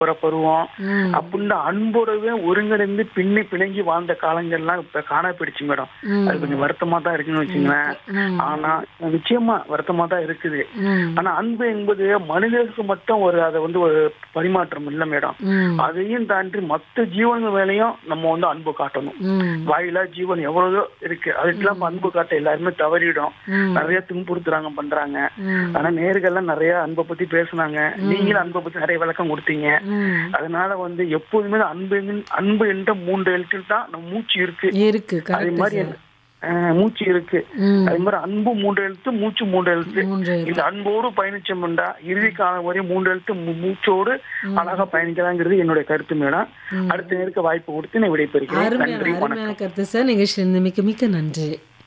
போற பருவம் ம். அப்படின்னு அன்போடவே ஒருங்கிணைந்து பின்னி பிணைங்கி வாழ்ந்த காலங்கள்லாம் இப்ப காண போயிடுச்சு மேடம் ம். அது கொஞ்சம் வருத்தமா தான் இருக்குன்னு வச்சுங்களேன் ம். ஆனா நிச்சயமா வருத்தமா தான் இருக்குது ம். ஆனா அன்பு என்பது மனிதருக்கு மட்டும் ஒரு அதை வந்து ஒரு பரிமாற்றம் இல்ல மேடம் ம். அதையும் தாண்டி மத்த ஜீவன்கள் மேலயும் நம்ம வந்து அன்பு காட்டணும் ம். வாயிலா ஜீவன் எவ்வளவோ இருக்கு அதுக்கெல்லாம் இப்ப அன்பு காட்ட எல்லாருமே தவறிடும் ம். நிறைய துன்புறுத்துறாங்க பண்றாங்க ம். ஆனா நேர்கள்லாம் நிறைய அன்பை பத்தி பேசுனாங்க நீங்களும் அன்பை பத்தி நிறைய விளக்கம் கொடுத்தீங்க ம். அதனால வந்து எப்போதுமே அன்பு எங்க- அன்பு என்ற மூன்று எழுத்தில் தான் நம்ம மூச்சு இருக்கு இருக்கு அதே கரெக்ட் மாதிரி சார் அஹ், மூச்சு இருக்கு ம். அதே மாதிரி அன்பு மூன்று எழுத்து மூச்சு மூன்று எழுத்து மூன்று எழுத்து. இந்த அன்போடு பயணிச்சோம்டா இறுதி காலம் வரை மூன்று எழுத்து மூ- மூச்சோடு அழகா பயணிக்கலாங்கிறது என்னுடைய கருத்து மேடம் அடுத்த நேருக்கு வாய்ப்பு கொடுத்து நான் விடைபெறுகிறேன் அருமையான நன்றி வணக்கம் அருமையான கருத்து சார் நிகழ்ச்சி மிக்க மிக்க நன்றி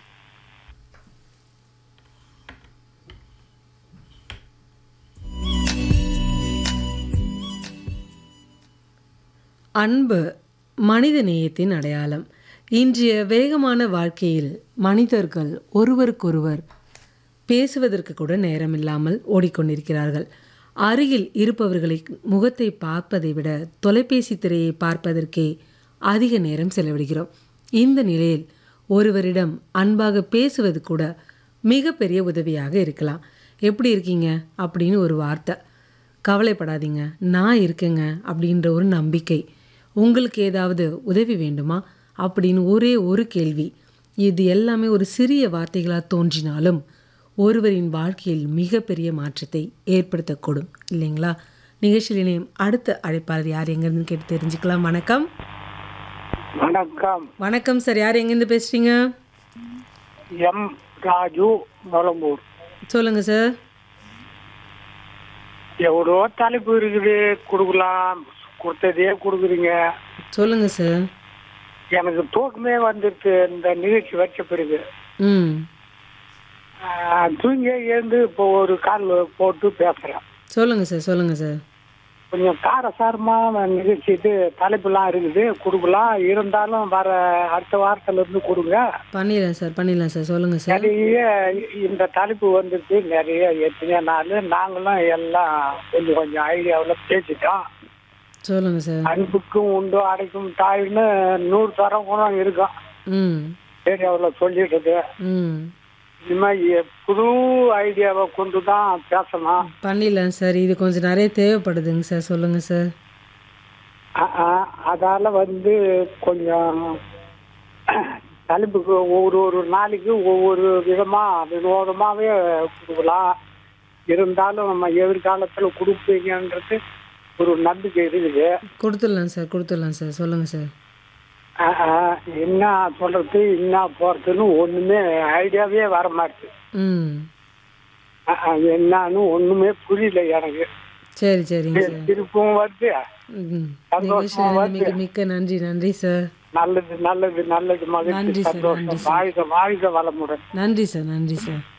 அன்பு மனித நேயத்தின் அடையாளம் இன்றைய வேகமான வாழ்க்கையில் மனிதர்கள் ஒருவருக்கொருவர் பேசுவதற்கு கூட நேரமில்லாமல் ஓடிக்கொண்டிருக்கிறார்கள் அருகில் இருப்பவர்களை முகத்தை பார்ப்பதை விட தொலைபேசி திரையை பார்ப்பதற்கே அதிக நேரம் செலவிடுகிறோம் இந்த நிலையில் ஒருவரிடம் அன்பாக பேசுவது கூட மிகப்பெரிய உதவியாக இருக்கலாம் எப்படி இருக்கீங்க அப்படின்னு ஒரு வார்த்தை கவலைப்படாதீங்க நான் இருக்கேங்க அப்படின்ற ஒரு நம்பிக்கை உங்களுக்கு ஏதாவது உதவி வேண்டுமா அப்படின்னு ஒரே ஒரு கேள்வி இது எல்லாமே ஒரு சிறிய வார்த்தைகளாக தோன்றினாலும் ஒருவரின் வாழ்க்கையில் மிகப்பெரிய மாற்றத்தை ஏற்படுத்தக்கூடும் இல்லைங்களா நிகழ்ச்சியில் இணையும் அடுத்த அழைப்பாளர் யார் எங்கேருந்து கேட்டு தெரிஞ்சுக்கலாம் வணக்கம் வணக்கம் வணக்கம் சார் யார் எங்கேருந்து பேசுகிறீங்க எம் ராஜு நொலம்பூர் சொல்லுங்கள் சார் எவ்வளோ தலைப்பு இருக்குது கொடுக்கலாம் கொடுத்ததே கொடுக்குறீங்க சொல்லுங்கள் சார் எனக்கு தூக்கமே வந்துருச்சு இந்த நிகழ்ச்சி வச்ச பிறகு ம் ஆஹ், தூங்கி எழுந்து இப்போ ஒரு கால் போட்டு பேசுறேன் சொல்லுங்கள் சார் சொல்லுங்கள் சார் கொஞ்சம் காரசாரமான நிகழ்ச்சி இது தலைப்புலாம் இருக்குது கொடுக்கலாம் இருந்தாலும் வர அடுத்த வாரத்துல இருந்து கொடுங்க பண்ணிடலாம் சார் பண்ணிடலாம் சார் சொல்லுங்கள் சார் நிறைய இந்த தலைப்பு வந்துருச்சு நிறைய எத்தனையோ நாள் நாங்களும் எல்லாம் கொஞ்சம் கொஞ்சம் ஐடியாவில் பேசிட்டோம் சொல்லுங்கள் சார் அன்புக்கும் உண்டு அடைக்கும் தாய்னு நூறு தரம் கூட இருக்கும் ம் ஏரியாவில் சொல்லிடுறது ம் இனிமேல் எ- புது ஐடியாவை கொண்டு தான் பேசணும் பண்ணிடலாம் சார் இது கொஞ்சம் நிறைய தேவைப்படுதுங்க சார் சொல்லுங்கள் சார் அ- அ- அதால வந்து கொஞ்சம் தலைப்புக்கு ஒவ்வொரு ஒரு நாளைக்கு ஒவ்வொரு விதமா வினோதமாவே கொடுக்கலாம் இருந்தாலும் நம்ம எதிர்காலத்துல கொடுப்பீங்கன்றது ஒரு நம்பிக்கை இருக்குது கொடுத்துடலாம் சார் கொடுத்துடலாம் சார் சொல்லுங்கள் சார் அ- அ, என்ன சொல்றது என்ன போறதுன்னு ஒண்ணுமே ஐடியாவே வர மாட்டுது ம் அ- அ, என்னன்னு ஒண்ணுமே புரியல எனக்கு சரி சரிங்க சார் திருப்பவும் வருது ம் சந்தோஷமா நிகழ்ச்சியில் மிக மிக்க நன்றி நன்றி சார் நல்லது நல்லது நல்லது நன்றி மகிழ்ச்சி சார், நன்றி சந்தோஷம் வாழ்க வாழ்க வளமுடன் நன்றி சார் நன்றி சார்